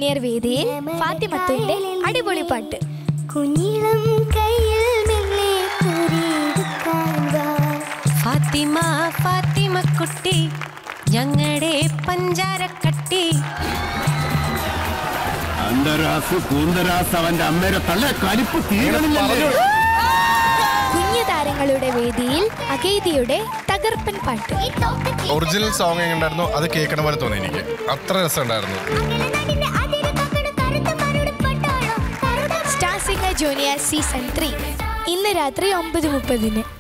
junior വേദിയിൽ ഫാത്തിമത്തിന്റെ അടിപൊളി പാട്ട് കുഞ്ഞിളം കയ്യിൽ മെല്ലെ കുറിയെടുക്കാൻ വാ ഫാത്തിമ ഫാത്തിമ കുട്ടി ഞങ്ങളുടെ പഞ്ചാരക്കട്ടി അന്തരാസ് കൂന്തരാസ് അവന്റെ അമ്മയുടെ തള്ള കലിപ്പ് തീരണില്ലല്ലോ കുഞ്ഞു താരങ്ങളുടെ വേദിയിൽ അഗൈതിയുടെ തകർപ്പൻ പാട്ട് ഈ തോട്ടത്തിൽ ഒറിജിനൽ സോങ് എങ്ങനെയുണ്ടായിരുന്നു അത് കേൾക്കണ പോലെ തോന്നി എനിക്ക് അത്ര രസമുണ്ടായിരുന്നു അകലനാടിന്റെ അതിര് കാക്കണ കറുത്ത മറുപടി പട്ടാളം കറുത്ത star singer junior season three ഇന്ന് രാത്രി ഒമ്പത് മുപ്പതിന്